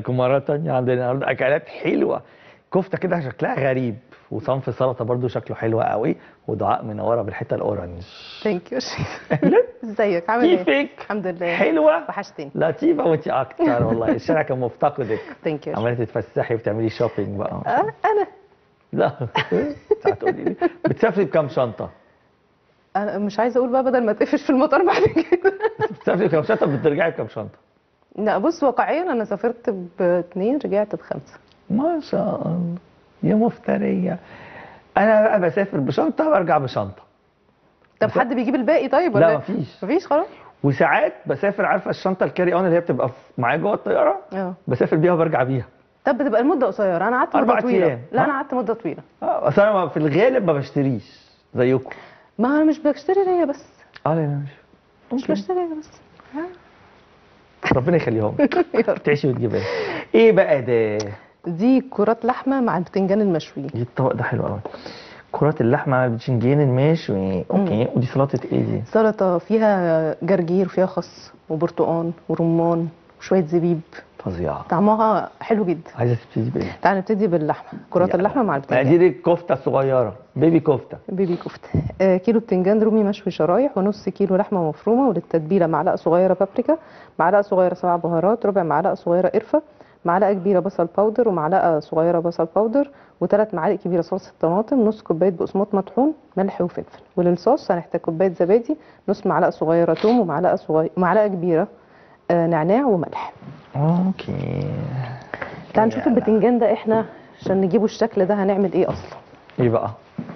لكم مرة تانية عندنا النهارده أكلات حلوة كفتة كده شكلها غريب وصنف سلطة برضو شكله حلو قوي ودعاء منورة بالحتة الأورنج ثانك يو شيف أهلا ازيك عامل ايه؟ كيفك؟ الحمد لله حلوة وحشتني لطيفة وأنت أكتر والله الشارع كان مفتقدك ثانك يو عمالة تتفسحي وبتعملي شوبينج بقى انا لا هتقولي لي بتسافري بكام شنطة؟ انا مش عايزه اقول بقى بدل ما تقفش في المطار بعد كده بتسافري بكام شنطة بترجعي بكام شنطة؟ لا بص واقعيا انا سافرت باثنين رجعت بخمسه ما شاء الله يا مفترية أنا بقى بسافر بشنطة وأرجع بشنطة طب حد بيجيب الباقي طيب ولا لا إيه؟ مفيش مفيش خلاص وساعات بسافر عارفه الشنطه الكاري اون اللي هي بتبقى في- معايا جوه الطياره اه بسافر بيها وبرجع بيها طب بتبقى المده قصيره انا قعدت أربع مده طويله أيام. لا ها؟ انا قعدت مده طويله اه اصل انا في الغالب ما بشتريش زيكم ما انا مش بشتري ليا بس اه لا لا مش مش ممكن. بشتري ليا بس ربنا يخليهم لك. يا رب. تعيشي وتجيبها ايه بقى ده دي كرات لحمه مع البتنجان المشوي دي الطبق ده حلو قوي كرات اللحمه مع البتنجان المشوي اوكي ودي سلطه ايه دي سلطه فيها جرجير وفيها خس وبرتقان ورمان وشويه زبيب فظيعه طعمها حلو جدا عايزه تبتدي بايه تعال نبتدي باللحمه كرات يلا. اللحمه مع البتنجان مقادير الكفته الصغيره بيبي كفته بيبي كفته آه كيلو بتنجان رومي مشوي شرايح ونص كيلو لحمه مفرومه وللتتبيله معلقه صغيره بابريكا معلقه صغيره سبع بهارات ربع معلقه صغيره قرفه معلقه كبيره بصل باودر ومعلقه صغيره بصل باودر وثلاث معالق كبيره صلصه طماطم نص كوبايه بقسماط مطحون ملح وفلفل وللصوص هنحتاج كوبايه زبادي نص معلقه صغيره توم ومعلقه صغيره معلقه كبيره آه نعناع وملح اوكي تعال نشوف البتنجان ده احنا عشان نجيبه الشكل ده هنعمل ايه اصلا ايه بقى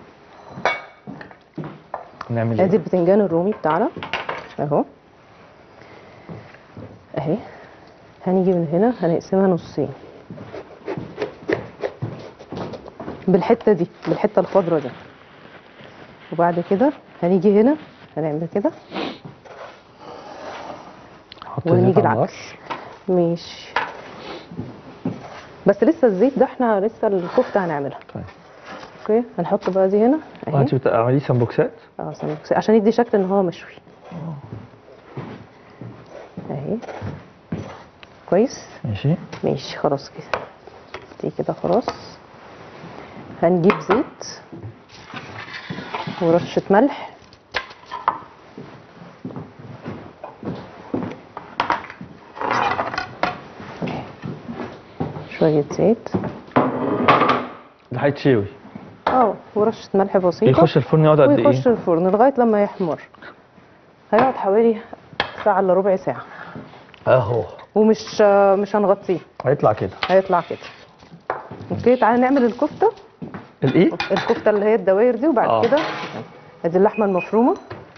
نعمل ادي ايه البتنجان الرومي بتاعنا اهو اهي هنيجي من هنا هنقسمها نصين بالحته دي بالحته الخضراء دي وبعد كده هنيجي هنا هنعمل كده حط ونيجي زيت على النار. العكس ماشي بس لسه الزيت ده احنا لسه الكفته هنعملها طيب اوكي هنحط بقى دي هنا اهي انت بتعملي سمبوكسات اه سمبوكس عشان يدي شكل ان هو مشوي اهي كويس ماشي ماشي خلاص كده دي كده خلاص هنجيب زيت ورشة ملح شوية زيت ده هيتشوي اه ورشة ملح بسيطة يخش الفرن يقعد قد ويخش ايه الفرن لغاية لما يحمر هيقعد حوالي ساعة الا ربع ساعة اهو ومش مش هنغطيه هيطلع كده هيطلع كده اوكي تعالى نعمل الكفتة الايه الكفتة اللي هي الدواير دي وبعد آه. كده ادي اللحمة المفرومة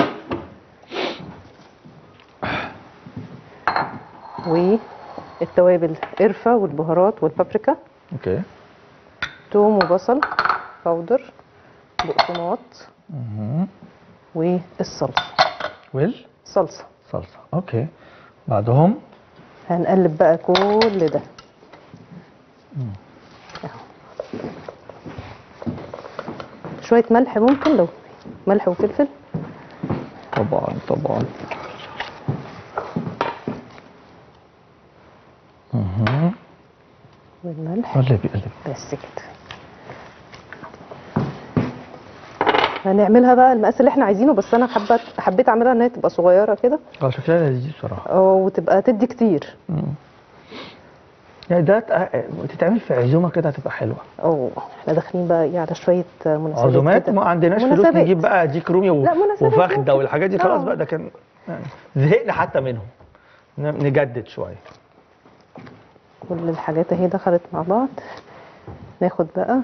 والتوابل قرفة والبهارات والبابريكا اوكي توم وبصل باودر بقسماط مهم. والصلصة ويل صلصة صلصه اوكي بعدهم هنقلب بقى كل ده أهو. شوية ملح ممكن لو ملح وفلفل طبعا طبعا مهم. والملح قلبي قلبي بس كده هنعملها بقى المقاس اللي احنا عايزينه بس انا حبيت حبيت اعملها ان هي تبقى صغيره كده اه شكلها لذيذ بصراحه أو وتبقى تدي كتير مم. يعني ده تق- تتعمل في عزومه كده هتبقى حلوه اه احنا داخلين بقى ايه على شويه مناسبات عزومات كده. ما عندناش فلوس مناسبات. نجيب بقى ديك رومي و- لا، مناسبات وفخده ممكن. والحاجات دي خلاص آه. بقى ده كان يعني زهقنا حتى منهم ن- نجدد شويه كل الحاجات اهي دخلت مع بعض ناخد بقى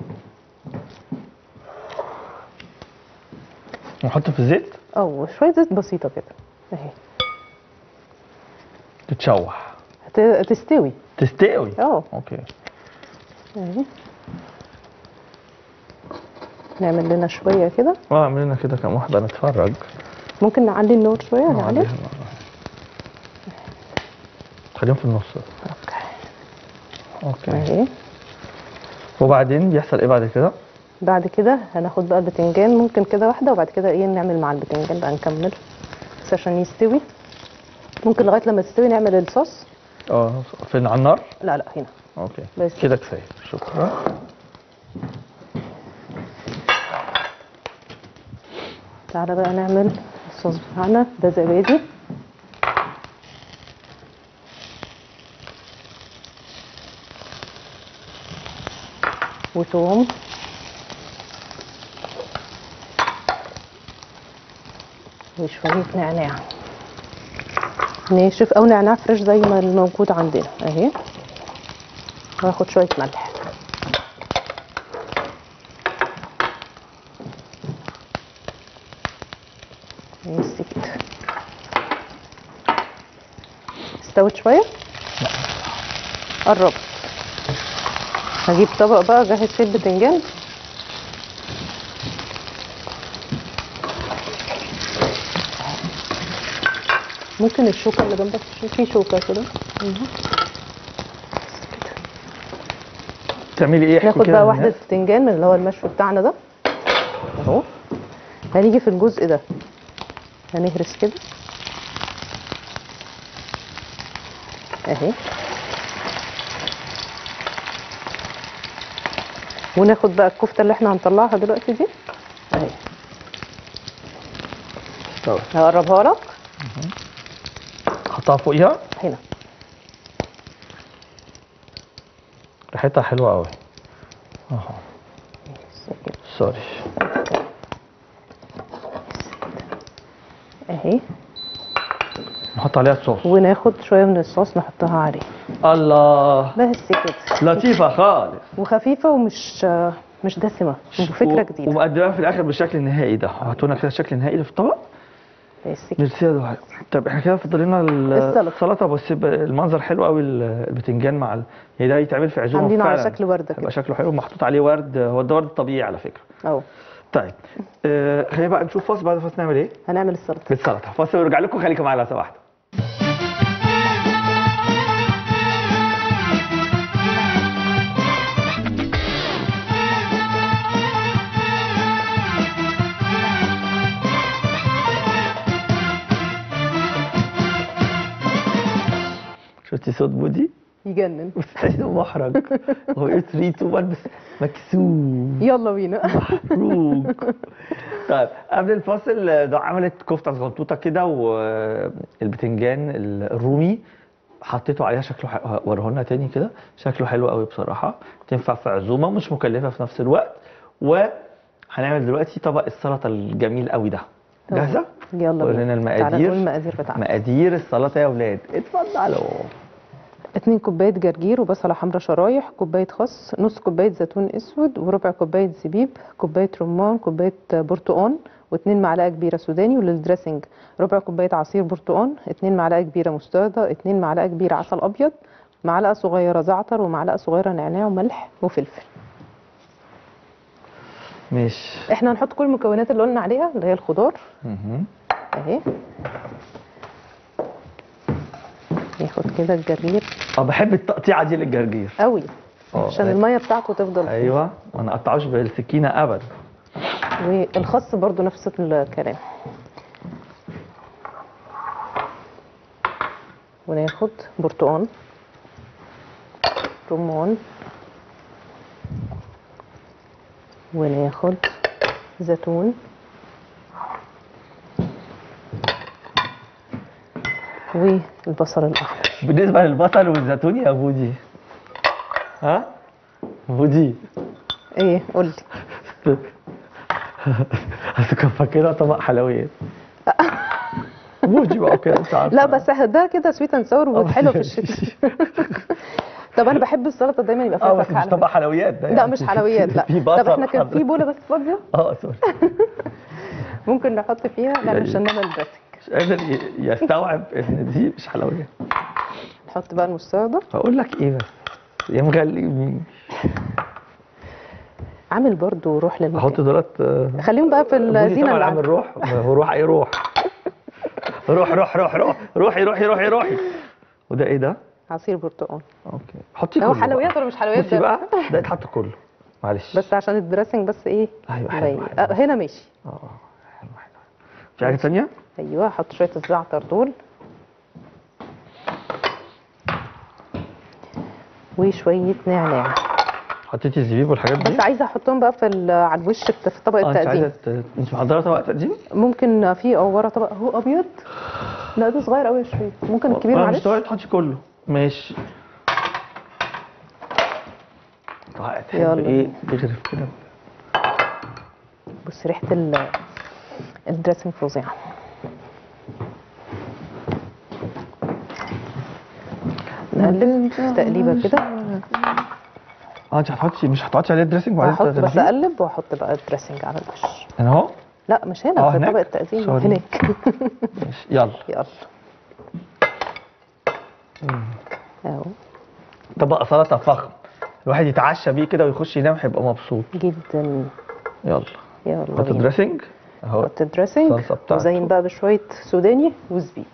نحط في الزيت اه شويه زيت بسيطه كده اهي تتشوح هت- تستوي تستقوي اه اوكي اهي نعمل لنا شويه كده اه اعمل لنا كده كام واحده نتفرج ممكن نعلي النار شويه نعلي نعليها مرة. خليهم في النص اوكي اوكي اهي وبعدين بيحصل ايه بعد كده بعد كده هناخد بقى البتنجان ممكن كده واحده وبعد كده ايه نعمل مع البتنجان بقى نكمل بس عشان يستوي ممكن لغايه لما تستوي نعمل الصوص اه فين على النار لا لا هنا اوكي بس. كده كفايه شكرا تعالى بقى نعمل الصوص بتاعنا ده زبادي وتوم وشوية نعناع ناشف او نعناع فريش زي ما الموجود عندنا اهي واخد شوية ملح بس كده استوت شوية قربت هجيب طبق بقى اجهز فيه البتنجان ممكن الشوكة اللي جنبك تشيل- في شوكة كده أيوة. تعملي ايه احكي ناخد كده بقى واحدة للناس. بتنجان من اللي هو المشوي بتاعنا ده اهو هنيجي في الجزء ده هنهرس كده اهي وناخد بقى الكفتة اللي احنا هنطلعها دلوقتي دي اهي طب هقربها لك حطها فوقيها هنا ريحتها حلوه قوي اهو بس كده. سوري اهي نحط عليها الصوص وناخد شوية من الصوص نحطها عليه الله بس كده لطيفه خالص وخفيفة ومش مش دسمة وفكرة و- جديدة ومقدمها في الاخر بالشكل النهائي ده هاتونا كده الشكل النهائي اللي في الطبق بس كده ميرسي يا دعاء طب احنا كده فاضل لنا ال- السلطة. السلطه بس ب- المنظر حلو قوي ال- البتنجان مع ال... يعني ده يتعمل في عزومه عاملينه على فعلاً. شكل وردة هيبقى كده شكله حلو محطوط عليه ورد هو ده ورد طبيعي على فكره اهو طيب آه خلينا بقى نشوف فاصل بعد فاصل نعمل ايه هنعمل السلطة بالسلطه فاصل ونرجع لكم خليكم معانا لو سمحتوا شفتي صوت بودي؟ يجنن بتحسه محرج هو ايه ريته بس مكسوف يلا بينا محروق طيب قبل الفاصل ده عملت كفته صغنطوطه كده والبتنجان الرومي حطيته عليها شكله ح- وريه لنا تاني كده شكله حلو قوي بصراحه تنفع في عزومه مش مكلفه في نفس الوقت وهنعمل دلوقتي طبق السلطه الجميل قوي ده جاهزه؟ يلا قول بينا لنا تعالى المقادير نقول المقادير بتاعتنا مقادير السلطه يا اولاد اتفضلوا اتنين كوباية جرجير وبصلة حمرا شرايح كوباية خس نص كوباية زيتون اسود وربع كوباية زبيب كوباية رمان كوباية برتقان واتنين معلقة كبيرة سوداني وللدريسنج ربع كوباية عصير برتقان اتنين معلقة كبيرة مستردة اتنين معلقة كبيرة عسل أبيض معلقة صغيرة زعتر ومعلقة صغيرة نعناع وملح وفلفل ماشي احنا هنحط كل المكونات اللي قلنا عليها اللي هي الخضار مهم. اهي ناخد كده الجرجير اه بحب التقطيعه دي للجرجير قوي اه عشان أيوة. الميه بتاعته تفضل فيه. ايوه ما نقطعوش بالسكينه ابدا والخس برضو نفس الكلام وناخد برتقان رمان وناخد زيتون والبصل الاحمر بالنسبه للبصل والزيتون يا بودي ها بودي ايه قولي اصل كان فاكرها طبق حلويات بودي بقى كده انت عارفه لا بس ده كده سويت اند ساور وحلو في الشتاء طب انا بحب السلطه دايما يبقى اه فيها بس فاكهه مش على طبق فكرة. حلويات ده لا يعني. مش حلويات لا في طب بصل احنا كان في حضرتك. بوله بس فاضيه اه سوري ممكن نحط فيها لا يعني- مش هنعمل دريسنج مش قادر ي- يستوعب ان دي مش حلويات نحط بقى المستردة هقول لك ايه بس يا مغلي عامل برضو روح احط للمكان دولت آه، خليهم بقى في بودي الزينه طبعا اللي عامل عندك. روح هو روح ايه روح روح روح روح روح روحي روحي روحي روحي وده ايه ده؟ عصير برتقال اوكي حطي هو كله حلويات بقى. ولا مش حلويات بصي ده؟ بقى ده يتحط كله معلش بس عشان الدريسنج بس ايه ايوه حلو باين. حلو آه، هنا ماشي اه حلو حلو في حاجه ثانيه؟ ايوه حط شويه الزعتر دول وشويه نعناع حطيتي الزبيب والحاجات دي بس عايزه احطهم بقى في ال- على الوش بت- في طبق اه انت عايزه التقديم ت- انت محضره طبق تقديم ممكن في او ورا طبق هو ابيض لا ده صغير قوي يا شريف ممكن الكبير أنا معلش مش طبق تحطي كله ماشي طيب تحب يلا. ايه تغرف كده بص ريحه ال الدريسنج فظيعه نقلب تقليبه كده اه انت هتحطي مش هتحطي عليه الدريسنج وبعدين هحط بس تغرفيه؟ اقلب واحط بقى الدريسنج على الوش انا اهو لا مش آه، هنا في هناك؟ طبق التقديم سوري. هناك ماشي يلا يلا اهو طبق سلطه فخم الواحد يتعشى بيه كده ويخش ينام هيبقى مبسوط جدا يلا يلا حط بينا. دريسنج اهو حط الدريسنج الصلصة بتاعته. وزين بقى بشويه سوداني وزبيب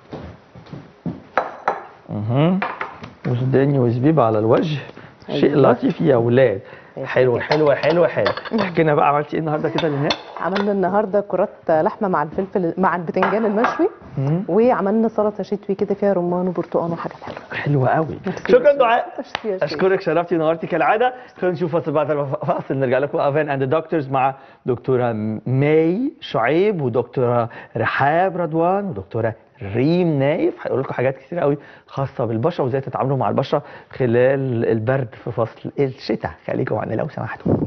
اها وسوداني وزبيب على الوجه شيء أيوة. لطيف يا ولاد يا حلو سلام. حلو حلو حلو احكي لنا بقى عملتي ايه النهارده كده للناس عملنا النهارده كرات لحمه مع الفلفل مع البتنجان المشوي مم. وعملنا سلطه شتوي كده فيها رمان وبرتقال وحاجات حلوه حلوه قوي ميرسي شكرا يا دعاء ميرسي يا شيخ. اشكرك شرفتي نورتي كالعاده خلينا نشوف فاصل بعد الفاصل نرجع لكم افان اند دكتورز مع دكتوره ماي شعيب ودكتوره رحاب رضوان ودكتوره ريم نايف هيقول لكم حاجات كتير قوي خاصه بالبشره وازاي تتعاملوا مع البشره خلال البرد في فصل الشتاء خليكم معنا لو سمحتوا